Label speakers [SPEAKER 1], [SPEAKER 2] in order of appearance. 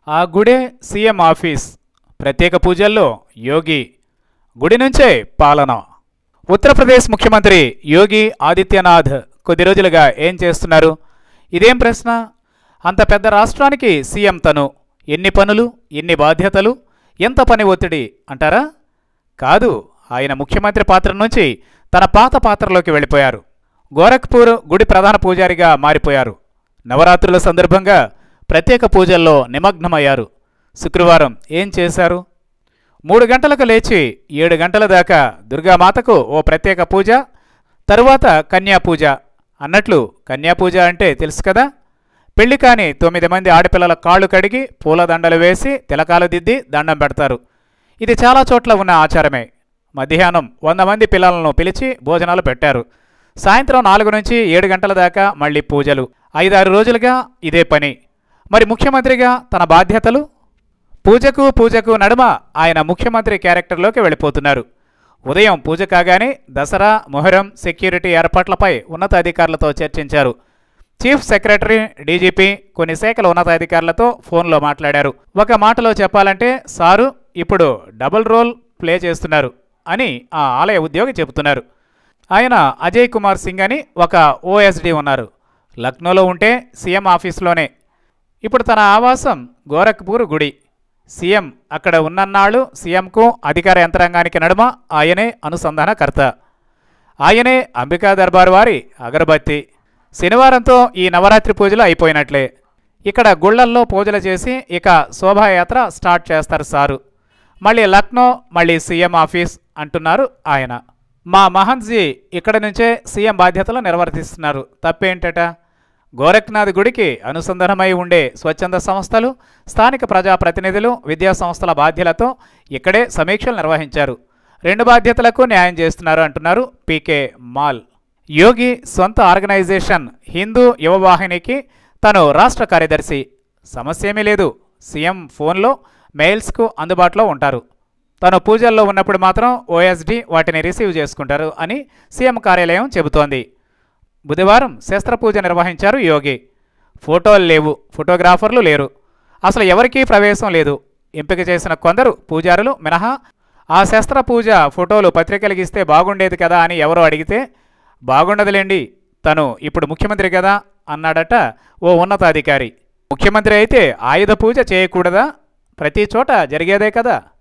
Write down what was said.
[SPEAKER 1] ఆ గుడే CM office ప్రత్యేక పూజల్లో యోగి గుడి నుంచే పాలన ఉత్తరప్రదేశ్ ముఖ్యమంత్రి యోగి ఆదిత్యనాథ్ కొద్ది రోజులుగా ఏం చేస్తున్నారు ఇదేం ప్రశ్న అంత పెద్ద రాష్ట్రానికి సీఎం తను ఎన్ని పనులు ఎన్ని బాధ్యతలు ఎంత పని ఒత్తిడి అంటారా కాదు ఆయన ముఖ్యమంత్రి పాత్ర నుంచి తన పాత పాత్రలోకి వెళ్ళిపోయారు గోరఖ్పూర్ గుడి ప్రధాన పూజారిగా మారిపోయారు నవరాత్రుల సందర్భంగా ప్రత్యేక పూజల్లో నిమగ్నమయ్యారు శుక్రవారం ఏం చేశారు మూడు గంటలకు లేచి ఏడు గంటల దాకా దుర్గామాతకు ఓ ప్రత్యేక పూజ తరువాత కన్యా పూజ అన్నట్లు కన్యా పూజ అంటే తెలుసు కదా పెళ్లి కాని తొమ్మిది మంది ఆడపిల్లల కాళ్ళు కడిగి పూలదండలు వేసి తిలకాలు దిద్ది దండం పెడతారు ఇది చాలా చోట్ల ఉన్న ఆచారమే మధ్యాహ్నం వంద మంది పిల్లలను పిలిచి భోజనాలు పెట్టారు సాయంత్రం నాలుగు నుంచి ఏడు గంటల దాకా మళ్ళీ పూజలు ఐదారు రోజులుగా ఇదే పని మరి ముఖ్యమంత్రిగా తన బాధ్యతలు పూజకు పూజకు నడుమ ఆయన ముఖ్యమంత్రి క్యారెక్టర్లోకి వెళ్ళిపోతున్నారు ఉదయం పూజ కాగానే దసరా మొహరం సెక్యూరిటీ ఏర్పాట్లపై ఉన్నతాధికారులతో చర్చించారు చీఫ్ సెక్రటరీ డీజీపీ కొన్ని శాఖల ఉన్నతాధికారులతో ఫోన్లో మాట్లాడారు ఒక మాటలో చెప్పాలంటే సారు ఇప్పుడు డబుల్ రోల్ ప్లే చేస్తున్నారు అని ఆ ఆలయ ఉద్యోగి చెబుతున్నారు ఆయన అజయ్ కుమార్ సింగ్ అని ఒక ఓఎస్డి ఉన్నారు లక్నోలో ఉంటే సీఎం ఆఫీస్లోనే ఇప్పుడు తన ఆవాసం గోరఖ్పూర్ గుడి సీఎం అక్కడ ఉన్నన్నాళ్ళు సీఎంకు అధికార యంత్రాంగానికి నడుమ ఆయనే అనుసంధానకర్త ఆయనే అంబికా దర్బార్ వారి అగరబత్తి శనివారంతో ఈ నవరాత్రి పూజలు అయిపోయినట్లే ఇక్కడ గుళ్ళల్లో పూజలు చేసి ఇక శోభాయాత్ర స్టార్ట్ చేస్తారు సారు మళ్ళీ లక్నో మళ్ళీ సీఎం ఆఫీస్ అంటున్నారు ఆయన మా మహంత్జీ ఇక్కడ నుంచే సీఎం బాధ్యతలు నిర్వర్తిస్తున్నారు తప్పేంటట గోరఖ్నాథ్ గుడికి అనుసంధానమై ఉండే స్వచ్ఛంద సంస్థలు స్థానిక ప్రజాప్రతినిధులు విద్యా సంస్థల బాధ్యులతో ఇక్కడే సమీక్షలు నిర్వహించారు రెండు బాధ్యతలకు న్యాయం చేస్తున్నారు అంటున్నారు పీకే మాల్ యోగి సొంత ఆర్గనైజేషన్ హిందూ యువవాహినికి తను రాష్ట్ర కార్యదర్శి సమస్య ఏమీ లేదు సీఎం ఫోన్లో మెయిల్స్కు అందుబాటులో ఉంటారు తను పూజల్లో ఉన్నప్పుడు మాత్రం ఓఎస్డి వాటిని రిసీవ్ చేసుకుంటారు అని సీఎం కార్యాలయం చెబుతోంది బుధవారం శస్త్రపూజ నిర్వహించారు యోగి ఫోటోలు లేవు ఫోటోగ్రాఫర్లు లేరు అసలు ఎవరికీ ప్రవేశం లేదు ఎంపిక చేసిన కొందరు పూజారులు మినహా ఆ శస్త్ర పూజ ఫోటోలు పత్రికలకు ఇస్తే బాగుండేది కదా అని ఎవరో అడిగితే బాగుండదులేండి తను ఇప్పుడు ముఖ్యమంత్రి కదా అన్నాడట ఓ ఉన్నతాధికారి ముఖ్యమంత్రి అయితే ఆయుధ పూజ చేయకూడదా ప్రతి చోట జరిగేదే కదా